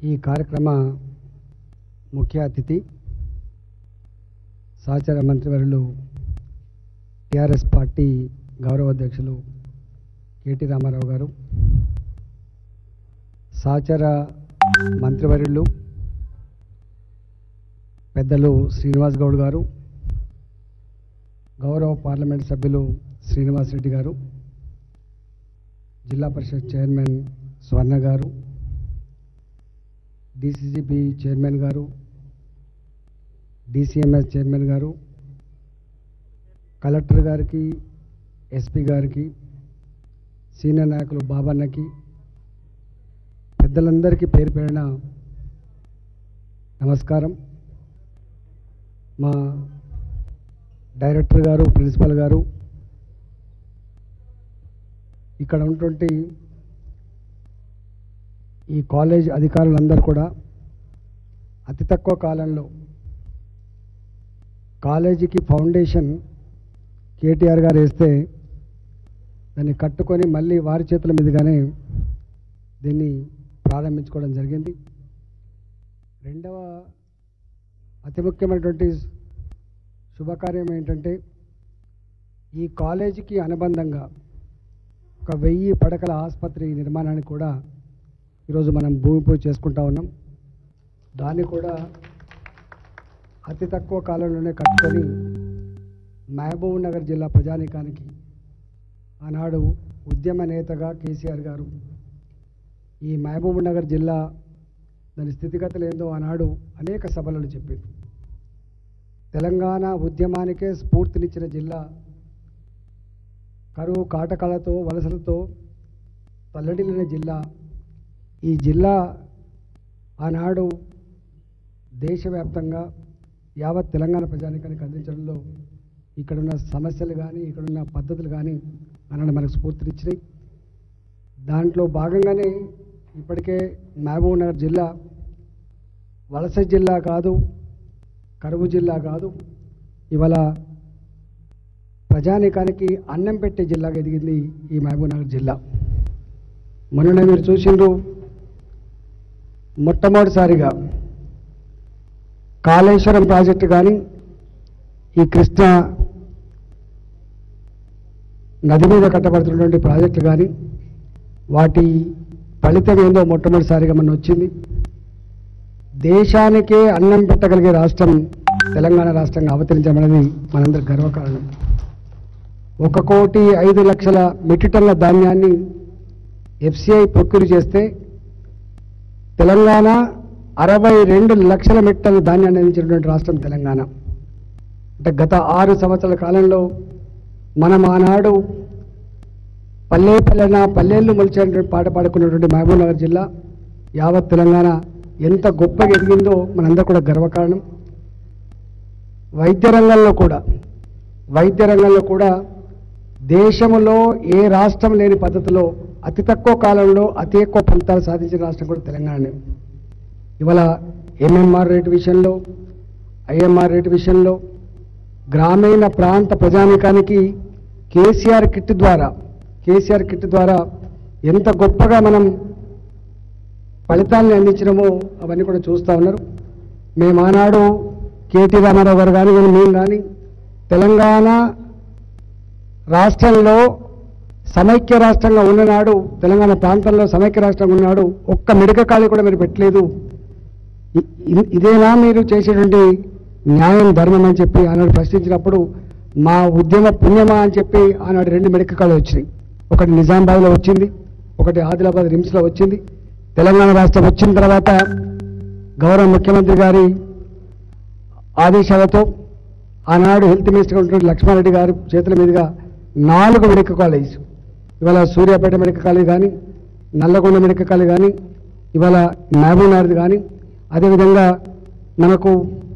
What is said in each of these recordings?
ఈ కార్యక్రమ ముఖ్య అతిథి సహచర మంత్రివర్యులు టిఆర్ఎస్ పార్టీ గౌరవ అధ్యక్షులు కేటీ రామారావు గారు సహచర మంత్రివర్యులు పెద్దలు శ్రీనివాస్ గౌడ్ గారు గౌరవ పార్లమెంట్ సభ్యులు శ్రీనివాస్ రెడ్డి గారు జిల్లా పరిషత్ చైర్మన్ స్వర్ణ గారు డిసిసిబి చైర్మన్ గారు డిసిఎంఎస్ చైర్మన్ గారు కలెక్టర్ గారికి ఎస్పీ గారికి సీనియర్ నాయకులు బాబన్నకి పెద్దలందరికీ పేరు పేరిన నమస్కారం మా డైరెక్టర్ గారు ప్రిన్సిపల్ గారు ఇక్కడ ఉన్నటువంటి ఈ కాలేజ్ అధికారులందరూ కూడా అతి తక్కువ కాలంలో కాలేజీకి ఫౌండేషన్ కేటీఆర్ గారు వేస్తే దాన్ని కట్టుకొని మళ్ళీ వారి చేతుల మీదుగానే దీన్ని ప్రారంభించుకోవడం జరిగింది రెండవ అతి ముఖ్యమైనటువంటి శుభకార్యం ఏంటంటే ఈ కాలేజీకి అనుబంధంగా ఒక వెయ్యి పడకల ఆసుపత్రి నిర్మాణానికి కూడా ఈరోజు మనం భూమి పూజ చేసుకుంటా ఉన్నాం దాన్ని కూడా అతి తక్కువ కాలంలోనే కట్టుకొని మహబూబ్ నగర్ జిల్లా ప్రజానీకానికి ఆనాడు ఉద్యమ నేతగా కేసీఆర్ గారు ఈ మహబూబ్ నగర్ జిల్లా దాని స్థితిగతులు ఏందో ఆనాడు అనేక సభలలో చెప్పింది తెలంగాణ ఉద్యమానికే స్ఫూర్తినిచ్చిన జిల్లా కరువు కాటకాలతో వలసలతో తల్లడిల్లిన జిల్లా ఈ జిల్లా ఆనాడు దేశవ్యాప్తంగా యావత్ తెలంగాణ ప్రజానికానికి అందించడంలో ఇక్కడున్న సమస్యలు కానీ ఇక్కడున్న పద్ధతులు కానీ ఆనాడు మనకు స్ఫూర్తినిచ్చినాయి దాంట్లో భాగంగానే ఇప్పటికే మహబూబ్ నగర్ జిల్లా వలస జిల్లా కాదు కరువు జిల్లా కాదు ఇవాళ ప్రజానీకానికి అన్నం పెట్టే జిల్లాగా ఎదిగింది ఈ మహబూబ్ నగర్ జిల్లా మొన్ననే మీరు చూసిండ్రు మొట్టమొదటిసారిగా కాళేశ్వరం ప్రాజెక్టు కానీ ఈ కృష్ణ నది మీద కట్టబడుతున్నటువంటి ప్రాజెక్టులు కానీ వాటి ఫలితం ఏందో మొట్టమొదటిసారిగా మన వచ్చింది దేశానికే అన్నం పెట్టగలిగే రాష్ట్రం తెలంగాణ రాష్ట్రంగా అవతరించడం అనేది మనందరి గర్వకారణం ఒక కోటి ఐదు లక్షల మెట్రిక్ టన్నుల ధాన్యాన్ని ఎఫ్సిఐ ప్రొక్యూర్ చేస్తే తెలంగాణ అరవై రెండు లక్షల మెట్రిక్ టన్నుల ధాన్యాన్ని అందించినటువంటి రాష్ట్రం తెలంగాణ అంటే గత ఆరు సంవత్సరాల కాలంలో మనం ఆనాడు పల్లె పల్లెన పల్లెళ్ళు మొలిచేటువంటి పాట పాడుకున్నటువంటి మహబూబ్ నగర్ జిల్లా యావత్ తెలంగాణ ఎంత గొప్పగా ఎదిగిందో మనందరూ కూడా గర్వకారణం వైద్య రంగంలో కూడా వైద్య రంగంలో కూడా దేశంలో ఏ రాష్ట్రం లేని పద్ధతిలో అతి తక్కువ కాలంలో అతి ఎక్కువ ఫలితాలు సాధించిన రాష్ట్రం కూడా తెలంగాణనే ఇవాళ ఎంఎంఆర్ రేటు విషయంలో ఐఎంఆర్ రేటు విషయంలో గ్రామీణ ప్రాంత ప్రజానీకానికి కేసీఆర్ కిట్ ద్వారా కేసీఆర్ కిట్ ద్వారా ఎంత గొప్పగా మనం ఫలితాలను అందించినామో అవన్నీ కూడా చూస్తూ ఉన్నారు మేము ఆనాడు కేటీ రామారావు గారు కానీ కానీ మేము కానీ తెలంగాణ రాష్ట్రంలో సమైక్య రాష్ట్రంగా ఉన్ననాడు తెలంగాణ ప్రాంతంలో సమైక్య రాష్ట్రంగా ఉన్నాడు ఒక్క మెడికల్ కాలేజ్ కూడా మీరు పెట్టలేదు ఇ- ఇ- ఇదేనా మీరు చేసేటువంటి న్యాయం ధర్మం అని చెప్పి ఆనాడు ప్రశ్నించినప్పుడు మా ఉద్యమ పుణ్యమా అని చెప్పి ఆనాడు రెండు మెడికల్ కాలేజ్ వచ్చినాయి ఒకటి నిజామాబాద్లో వచ్చింది ఒకటి ఆదిలాబాద్ రిమ్స్లో వచ్చింది తెలంగాణ రాష్ట్రం వచ్చిన తర్వాత గౌరవ ముఖ్యమంత్రి గారి ఆదేశాలతో ఆనాడు హెల్త్ మినిస్టర్గా ఉన్నటువంటి లక్ష్మారెడ్డి గారి చేతుల మీదుగా నాలుగు మెడికల్ కాలేజ్ ఇవాళ సూర్యాపేట మెడికల్ కాలేజ్ కానీ నల్లగొండ మెడికల్ కాలేజ్ కానీ ఇవాళ మహబూబ్నగర్ కానీ అదేవిధంగా మనకు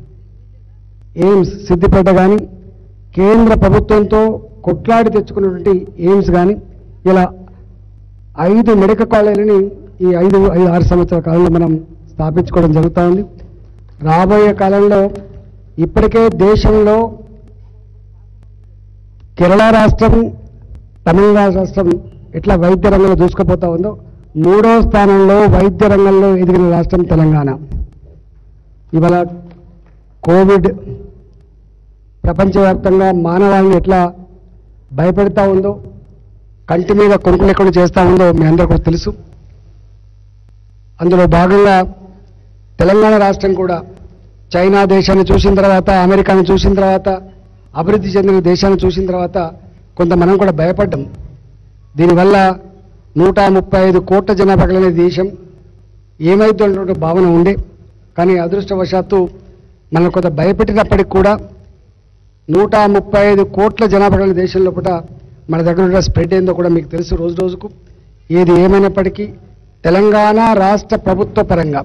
ఎయిమ్స్ సిద్దిపేట కానీ కేంద్ర ప్రభుత్వంతో కొట్లాడి తెచ్చుకున్నటువంటి ఎయిమ్స్ కానీ ఇలా ఐదు మెడికల్ కాలేజీలని ఈ ఐదు ఐదు ఆరు సంవత్సరాల కాలంలో మనం స్థాపించుకోవడం జరుగుతూ ఉంది రాబోయే కాలంలో ఇప్పటికే దేశంలో కేరళ రాష్ట్రం తమిళనాడు రాష్ట్రం ఎట్లా వైద్య రంగంలో దూసుకుపోతా ఉందో మూడో స్థానంలో వైద్య రంగంలో ఎదిగిన రాష్ట్రం తెలంగాణ ఇవాళ కోవిడ్ ప్రపంచవ్యాప్తంగా మానవాళిని ఎట్లా భయపెడతా ఉందో కంటి మీద కొనుక్కు లేకుండా చేస్తూ ఉందో మీ అందరికీ తెలుసు అందులో భాగంగా తెలంగాణ రాష్ట్రం కూడా చైనా దేశాన్ని చూసిన తర్వాత అమెరికాను చూసిన తర్వాత అభివృద్ధి చెందిన దేశాన్ని చూసిన తర్వాత కొంత మనం కూడా భయపడ్డాం దీనివల్ల నూట ముప్పై ఐదు కోట్ల జనాభా కలిగిన దేశం ఏమైతుందన్నటువంటి భావన ఉండే కానీ అదృష్టవశాత్తు మనం కొంత భయపెట్టినప్పటికి కూడా నూట ముప్పై ఐదు కోట్ల జనాభా కలిగిన దేశం లోపల మన దగ్గర ఉన్న స్ప్రెడ్ ఏందో కూడా మీకు తెలుసు రోజు రోజుకు ఏది ఏమైనప్పటికీ తెలంగాణ రాష్ట్ర ప్రభుత్వ పరంగా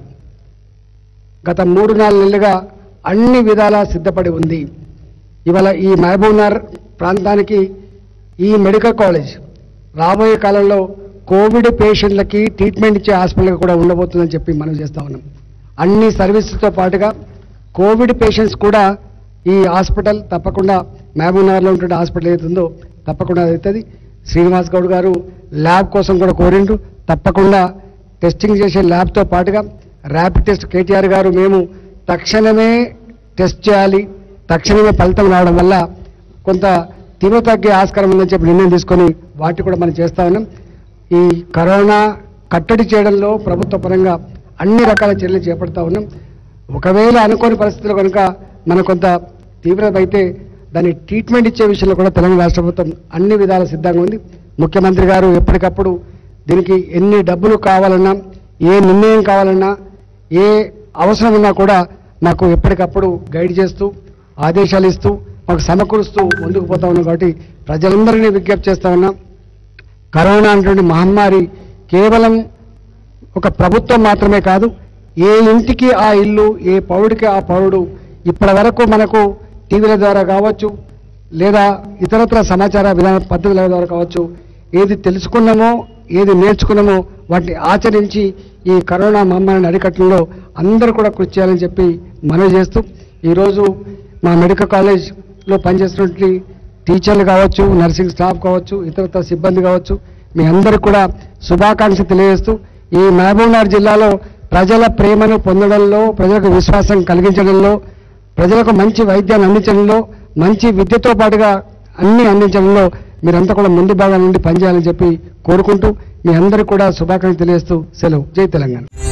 గత మూడు నాలుగు నెలలుగా అన్ని విధాలా సిద్ధపడి ఉంది ఇవాళ ఈ మహబూబ్నగర్ ప్రాంతానికి ఈ మెడికల్ కాలేజ్ రాబోయే కాలంలో కోవిడ్ పేషెంట్లకి ట్రీట్మెంట్ ఇచ్చే హాస్పిటల్ కూడా ఉండబోతుందని చెప్పి మనం చేస్తా ఉన్నాం అన్ని సర్వీసులతో పాటుగా కోవిడ్ పేషెంట్స్ కూడా ఈ హాస్పిటల్ తప్పకుండా మహబూబ్నగర్లో ఉంటున్న హాస్పిటల్ ఏదైతుందో తప్పకుండా అది అవుతుంది శ్రీనివాస్ గౌడ్ గారు ల్యాబ్ కోసం కూడా కోరిండ్రు తప్పకుండా టెస్టింగ్ చేసే ల్యాబ్తో పాటుగా ర్యాపిడ్ టెస్ట్ కేటీఆర్ గారు మేము తక్షణమే టెస్ట్ చేయాలి తక్షణమే ఫలితం రావడం వల్ల కొంత తీవ్ర తగ్గే ఆస్కారం ఉందని చెప్పి నిర్ణయం తీసుకొని వాటి కూడా మనం చేస్తా ఉన్నాం ఈ కరోనా కట్టడి చేయడంలో ప్రభుత్వ పరంగా అన్ని రకాల చర్యలు చేపడతా ఉన్నాం ఒకవేళ అనుకోని పరిస్థితులు కనుక మన కొంత తీవ్రత అయితే దాన్ని ట్రీట్మెంట్ ఇచ్చే విషయంలో కూడా తెలంగాణ రాష్ట్ర ప్రభుత్వం అన్ని విధాల సిద్ధంగా ఉంది ముఖ్యమంత్రి గారు ఎప్పటికప్పుడు దీనికి ఎన్ని డబ్బులు కావాలన్నా ఏ నిర్ణయం కావాలన్నా ఏ అవసరం ఉన్నా కూడా మాకు ఎప్పటికప్పుడు గైడ్ చేస్తూ ఆదేశాలు ఇస్తూ మాకు సమకూరుస్తూ ముందుకు పోతా ఉన్నాం కాబట్టి ప్రజలందరినీ విజ్ఞప్తి చేస్తా ఉన్నాం కరోనా అనేటువంటి మహమ్మారి కేవలం ఒక ప్రభుత్వం మాత్రమే కాదు ఏ ఇంటికి ఆ ఇల్లు ఏ పౌరుడికి ఆ పౌరుడు ఇప్పటి వరకు మనకు టీవీల ద్వారా కావచ్చు లేదా ఇతరత్ర సమాచార విధాన పద్ధతుల ద్వారా కావచ్చు ఏది తెలుసుకున్నామో ఏది నేర్చుకున్నామో వాటిని ఆచరించి ఈ కరోనా మహమ్మారిని అరికట్టడంలో అందరూ కూడా కృషి చేయాలని చెప్పి మనవి చేస్తూ ఈరోజు మా మెడికల్ కాలేజ్లో పనిచేస్తున్నటువంటి టీచర్లు కావచ్చు నర్సింగ్ స్టాఫ్ కావచ్చు ఇతరత్ర సిబ్బంది కావచ్చు మీ అందరికి కూడా శుభాకాంక్షలు తెలియజేస్తూ ఈ మహబూబ్నగర్ జిల్లాలో ప్రజల ప్రేమను పొందడంలో ప్రజలకు విశ్వాసం కలిగించడంలో ప్రజలకు మంచి వైద్యాన్ని అందించడంలో మంచి విద్యతో పాటుగా అన్ని అందించడంలో మీరంతా కూడా ముందు భాగం నుండి పనిచేయాలని చెప్పి కోరుకుంటూ మీ అందరికీ కూడా శుభాకాంక్షలు తెలియజేస్తూ సెలవు జై తెలంగాణ